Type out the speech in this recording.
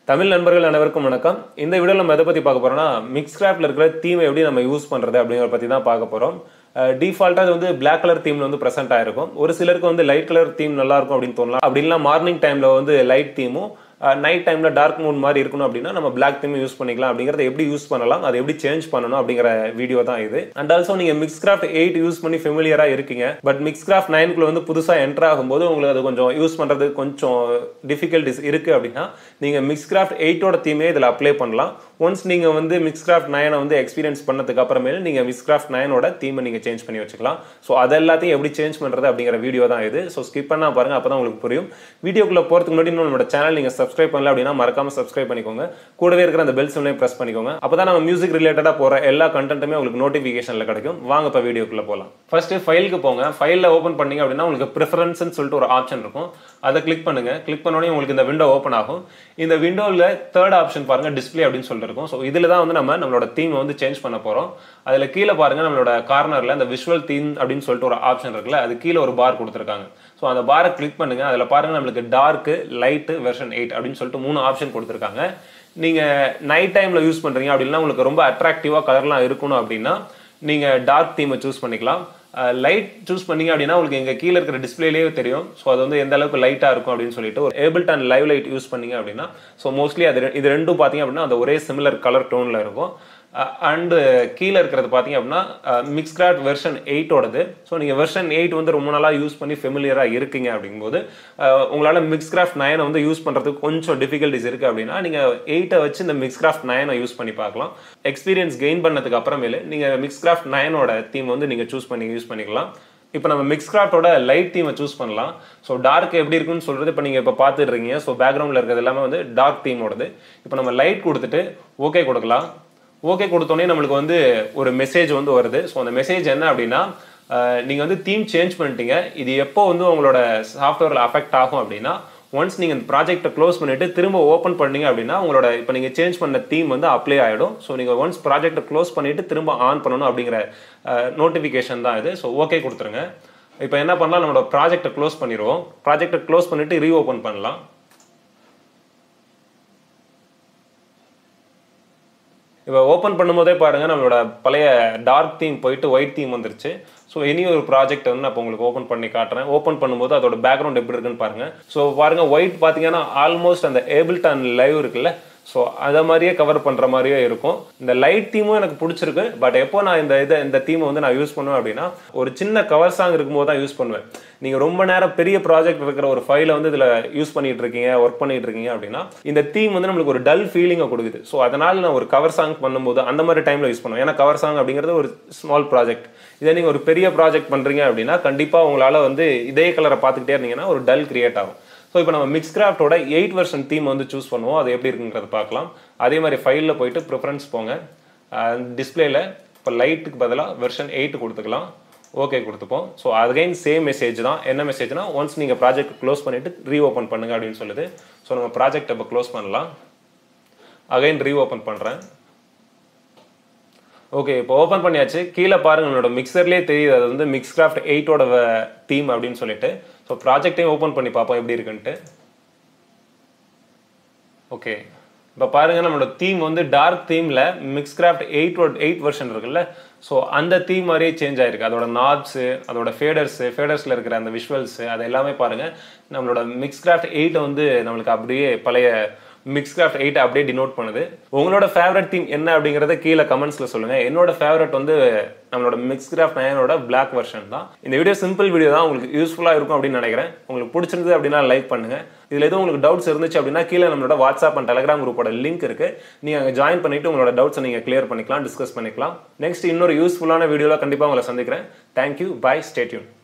தமிழ் நண்பர்கள் அனைவருக்கும் வணக்கம் இந்த வீடியோவில் நம்ம எதை பற்றி பார்க்க போறோம்னா மிக்ஸ் கிராஃப்ட்ல இருக்கிற தீமை எப்படி நம்ம யூஸ் பண்ணுறது அப்படிங்கிறத பற்றி தான் பார்க்க போகிறோம் டிஃபால்ட்டாக அது வந்து பிளாக் கலர் தீம்ல வந்து ப்ரெசென்ட் ஆயிருக்கும் ஒரு சிலருக்கு வந்து லைட் கலர் தீம் நல்லா இருக்கும் அப்படின்னு தோணலாம் அப்படி இல்லைனா மார்னிங் டைமில் வந்து லைட் தீமும் நைட் டைமில் டார்க் மூட் மாதிரி இருக்கணும் அப்படின்னா நம்ம பிளாக் தீம் யூஸ் பண்ணிக்கலாம் அப்படிங்கிறத எப்படி யூஸ் பண்ணலாம் அதை எப்படி சேஞ்ச் பண்ணணும் அப்படிங்கிற வீடியோ தான் இது அண்ட் ஆல்சோ நீங்கள் மிக்ஸ் கிராஃப்ட் எயிட் யூஸ் பண்ணி ஃபெமிலியராக இருக்கீங்க பட் மிக்ஸ் கிராஃப்ட் நைனுக்குள்ள வந்து புதுசாக என்டர் ஆகும்போது உங்களுக்கு அது கொஞ்சம் யூஸ் பண்ணுறது கொஞ்சம் டிஃபிகல்டிஸ் இருக்குது அப்படின்னா நீங்கள் மிக்ஸ் கிராஃப்ட் எயிட்டோட தீமே இதில் அப்ளை பண்ணலாம் ஒன்ஸ் நீங்கள் வந்து மிக்ஸ் கிராஃப்ட் நைனை வந்து எக்ஸ்பீரியன்ஸ் பண்ணதுக்கு அப்புறமேல நீங்கள் மிக்ஸ் கிராஃப்ட் நைனோட தீமை நீங்கள் சேஞ்ச் பண்ணி வச்சுக்கலாம் ஸோ அது எல்லாத்தையும் எப்படி சேஞ்ச் பண்ணுறது அப்படிங்கிற வீடியோ தான் இது ஸோ ஸ்கிப் பண்ணால் பாருங்க அப்போ தான் உங்களுக்கு புரியும் வீடியோக்குள்ள போகிறதுக்கு முன்னாடி இன்னும் நம்மளோட சேனல் நீங்கள் சப்ஸ்கிரைப் பண்ணல அப்படின்னா மறக்காம சப்ஸ்கிரைப் பண்ணிக்கோங்க கூடவே இருக்கிற அந்த பெல் சிம்லையும் ப்ரெஸ் பண்ணிக்கோங்க அப்போ தான் நம்ம மியூசிக் ரிலேட்டடாக போகிற எல்லா கண்டென்ட்டுமே உங்களுக்கு நோட்டிஃபிகேஷனில் கிடைக்கும் வாங்க இப்போ வீடியோக்குள்ள போகலாம் ஃபர்ஸ்ட் ஃபைலுக்கு போங்க ஃபைலில் ஓப்பன் பண்ணீங்க அப்படின்னா உங்களுக்கு ப்ரிஃபரன்ஸ்னு சொல்லிட்டு ஒரு ஆப்ஷன் இருக்கும் அதை கிளிக் பண்ணுங்க கிளிக் பண்ணோடனே உங்களுக்கு இந்த விண்டோ ஓப்பன் ஆகும் இந்த விண்டோவில் தேர்ட் ஆப்ஷன் பாருங்க டிஸ்பிளே அப்படின்னு சொல்லிட்டு இருக்கும் ஸோ இதில் தான் வந்து நம்ம நம்மளோட தீம் வந்து சேஞ்ச் பண்ண போகிறோம் அதில் கீழே பாருங்க நம்மளோட கார்னரில் இந்த விஷுவல் தீம் அப்படின்னு சொல்லிட்டு ஒரு ஆப்ஷன் இருக்குல்ல அது கீழே ஒரு பார் கொடுத்துருக்காங்க ஸோ அந்த பாரை கிளிக் பண்ணுங்க அதில் பாருங்க நம்மளுக்கு டார்க்கு லைட்டு வெர்ஷன் எயிட் அப்படின்னு சொல்லிட்டு மூணு ஆப்ஷன் கொடுத்துருக்காங்க நீங்கள் நைட் டைமில் யூஸ் பண்ணுறீங்க அப்படின்னா உங்களுக்கு ரொம்ப அட்ராக்டிவாக கலர்லாம் இருக்கணும் அப்படின்னா நீங்கள் டார்க் தீமை சூஸ் பண்ணிக்கலாம் லைட் சூஸ் பண்ணீங்க அப்படின்னா உங்களுக்கு எங்க கீழே இருக்கிற டிஸ்பிளேலேயே தெரியும் ஸோ அது வந்து எந்த அளவுக்கு லைட்டாக இருக்கும் அப்படின்னு சொல்லிட்டு ஒரு Ableton Live light use பண்ணீங்க அப்படின்னா ஸோ மோஸ்ட்லி அது ரெ- இது ரெண்டும் பார்த்தீங்க அப்படின்னா அந்த ஒரே சிமிலர் கலர் டோனில் இருக்கும் அண்டு கீழே இருக்கிறது பார்த்தீங்க அப்படின்னா மிக்ஸ் கிராஃப்ட் வெர்ஷன் எயிட்டோடது ஸோ நீங்கள் வெர்ஷன் எயிட் வந்து ரொம்ப நாளாக யூஸ் பண்ணி ஃபெமிலியராக இருக்கீங்க அப்படிங்கும்போது அஹ், உங்களால் மிக்ஸ் கிராஃப்ட் நயனை வந்து யூஸ் பண்ணுறதுக்கு கொஞ்சம் டிஃபிகல்ட்டிஸ் இருக்குது அப்படின்னா நீங்கள் எயிட்டை வச்சு இந்த மிக்ஸ் கிராஃப்ட் நயனை யூஸ் பண்ணி பார்க்கலாம் எக்ஸ்பீரியன்ஸ் கெயின் பண்ணதுக்கு அப்புறமேலு நீங்கள் மிக்ஸ் கிராஃப்ட் நயனோட தீம் வந்து நீங்கள் சூஸ் பண்ணி யூஸ் பண்ணிக்கலாம் இப்போ நம்ம மிக்ஸ் கிராஃப்டோட லைட் தீமை சூஸ் பண்ணலாம் ஸோ டார்க் எப்படி இருக்குன்னு சொல்றது இப்போ நீங்கள் இப்போ பார்த்துட்டு இருக்கீங்க ஸோ பேக்ரவுண்டில் இருக்கிறது எல்லாமே வந்து டார்க் தீமோடது இப்போ நம்ம லைட் கொடுத்துட்டு ஓகே கொடுக்கலாம் ஓகே கொடுத்தோன்னே நம்மளுக்கு வந்து ஒரு மெசேஜ் வந்து வருது ஸோ அந்த மெசேஜ் என்ன அப்படின்னா அஹ், நீங்க வந்து தீம் சேஞ்ச் பண்ணிட்டீங்க இது எப்போ வந்து உங்களோட சாஃப்ட்வேரில் அஃபெக்ட் ஆகும் அப்படின்னா ஒன்ஸ் நீங்கள் இந்த ப்ராஜெக்ட்டை க்ளோஸ் பண்ணிட்டு திரும்ப ஓப்பன் பண்ணீங்க அப்படின்னா உங்களோட இப்போ நீங்கள் சேஞ்ச் பண்ண தீம் வந்து அப்ளை ஆகிடும் ஸோ நீங்கள் ஒன்ஸ் ப்ராஜெக்ட்டை க்ளோஸ் பண்ணிட்டு திரும்ப ஆன் பண்ணணும் அப்படிங்கிற நோட்டிஃபிகேஷன் தான் இது ஸோ ஓகே கொடுத்துருங்க இப்போ என்ன பண்ணலாம் நம்மளோட ப்ராஜெக்ட்டை க்ளோஸ் பண்ணிடுவோம் ப்ராஜெக்ட்டை க்ளோஸ் பண்ணிட்டு ரீஓப்பன் பண்ணலாம் இப்போ ஓப்பன் பண்ணும்போதே பாருங்க நம்மளோட பழைய டார்க் தீம் போயிட்டு ஒயிட் தீம் வந்துருச்சு ஸோ இனி ஒரு ப்ராஜெக்ட் வந்து நான் இப்போ உங்களுக்கு ஓப்பன் பண்ணி காட்டுறேன் ஓப்பன் பண்ணும்போது அதோட பேக்ரவுண்ட் எப்படி இருக்குன்னு பாருங்க ஸோ பாருங்க ஒயிட் பார்த்தீங்கன்னா ஆல்மோஸ்ட் அந்த ஏபிள் டன் லைவ் இருக்குல்ல ஸோ அதை மாதிரியே கவர் பண்ணுற மாதிரியே இருக்கும் இந்த லைட் தீமும் எனக்கு பிடிச்சிருக்கு பட் எப்போ நான் இந்த இதை இந்த தீமை வந்து நான் யூஸ் பண்ணுவேன் அப்படின்னா ஒரு சின்ன கவர் சாங் இருக்கும்போது தான் யூஸ் பண்ணுவேன் நீங்கள் ரொம்ப நேரம் பெரிய ப்ராஜெக்ட் இருக்கிற ஒரு ஃபைலை வந்து இதில் யூஸ் பண்ணிட்டு இருக்கீங்க ஒர்க் பண்ணிட்டு இருக்கீங்க அப்படின்னா இந்த தீம் வந்து நம்மளுக்கு ஒரு டல் ஃபீலிங்கை கொடுக்குது ஸோ அதனால் நான் ஒரு கவர் சாங் பண்ணும்போது அந்த மாதிரி டைமில் யூஸ் பண்ணுவேன் ஏன்னா கவர் சாங் அப்படிங்கிறது ஒரு ஸ்மால் ப்ராஜெக்ட் இதே நீங்கள் ஒரு பெரிய ப்ராஜெக்ட் பண்ணுறீங்க அப்படின்னா கண்டிப்பாக உங்களால் வந்து இதே கலரை பார்த்துக்கிட்டே இருந்தீங்கன்னா ஒரு டல் கிரியேட் ஆகும் ஸோ இப்போ நம்ம மிக்ஸ் கிராஃப்டோட எயிட் வெர்ஷன் தீம் வந்து சூஸ் பண்ணுவோம் அது எப்படி இருக்குங்கிறத பார்க்கலாம் அதே மாதிரி ஃபைலில் போயிட்டு ப்ரிஃபரன்ஸ் போங்க டிஸ்பிளேல இப்போ லைட்டுக்கு பதிலாக வெர்ஷன் எயிட் கொடுத்துக்கலாம் ஓகே கொடுத்துப்போம் ஸோ அகைன் சேம் மெசேஜ் தான் என்ன மெசேஜ்னா ஒன்ஸ் நீங்கள் ப்ராஜெக்ட் க்ளோஸ் பண்ணிட்டு ரீஓப்பன் பண்ணுங்க அப்படின்னு சொல்லுது ஸோ நம்ம ப்ராஜெக்ட் இப்போ க்ளோஸ் பண்ணலாம் அகைன் ரீஓப்பன் பண்ணுறேன் ஓகே இப்போ ஓப்பன் பண்ணியாச்சு கீழே பாருங்க நம்மளோட மிக்சர்லேயே தெரியுது அது வந்து மிக்ஸ் கிராஃப்ட் எயிட்டோட தீம் அப்படின்னு சொல்லிட்டு ஸோ ப்ராஜெக்டையும் ஓப்பன் பண்ணி பார்ப்போம் எப்படி இருக்குன்ட்டு ஓகே இப்போ பாருங்க நம்மளோட தீம் வந்து டார்க் தீமில் Mixcraft eight eight version இருக்குல்ல ஸோ அந்த தீம் மாதிரியே சேஞ்ச் ஆயிருக்கு அதோட நாப்ஸு அதோட ஃபேடர்ஸு ஃபேடர்ஸில் இருக்கிற அந்த விஷுவல்ஸு அது எல்லாமே பாருங்க நம்மளோட மிக்ஸ் கிராஃப்ட் எயிட்டை வந்து நம்மளுக்கு அப்படியே பழைய மிக்ஸ் கிராஃப்ட் எயிட் அப்படியே டினோட் பண்ணுது உங்களோட ஃபேவரட் தீம் என்ன அப்படிங்கறத கீழே கமெண்ட்ஸ்ல சொல்லுங்க என்னோட ஃபேவரட் வந்து நம்மளோட மிக்ஸ் கிராஃப்ட் நயனோட பிளாக் வெர்ஷன் தான் இந்த வீடியோ சிம்பிள் வீடியோ தான் உங்களுக்கு யூஸ்ஃபுல்லா இருக்கும் அப்படின்னு நினைக்கிறேன் உங்களுக்கு பிடிச்சிருந்தது அப்படின்னா லைக் பண்ணுங்க இதுல எதுவும் உங்களுக்கு டவுட்ஸ் இருந்துச்சு அப்படின்னா கீழே நம்மளோட வாட்ஸ்அப் அண்ட் டெலிகிராம் குரூப்போட லிங்க் இருக்கு நீங்க அங்க ஜாயின் பண்ணிட்டு உங்களோட டவுட்ஸை நீங்க கிளியர் பண்ணிக்கலாம் டிஸ்கஸ் பண்ணிக்கலாம் நெக்ஸ்ட் இன்னொரு யூஸ்ஃபுல்லான வீடியோல கண்டிப்பா உங்களை சந்திக்கிறேன் தேங்க்யூ பை ஸ்டேட்யூன்